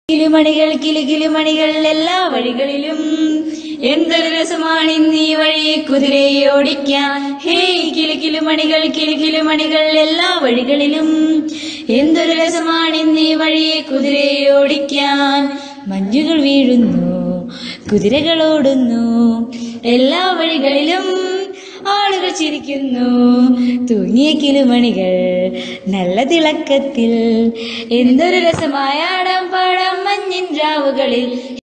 കിലുമണികൾ കിലുകിലുമണികൾ എല്ലാ വഴികളിലും എന്തൊരു രസമാണ് ഇന്നീ വഴി കുതിരയെ ഓടിക്കാൻ ഹേയ് കിലുകിലുമണികൾ കിലുകിലുമണികൾ എല്ലാ വഴികളിലും എന്തൊരു രസമാണ് ഇന്നീ വഴി കുതിരയെ ഓടിക്കാൻ മഞ്ഞുകൾ വീഴുന്നു കുതിരകൾ ഓടുന്നു എല്ലാ വഴികളിലും ആളുകൾ ചിരിക്കുന്നു തൂങ്ങിയ കിലുമണികൾ നല്ല തിളക്കത്തിൽ എന്തൊരു രസമായ ആടാം പാടാം മഞ്ഞിൻ രാവുകളിൽ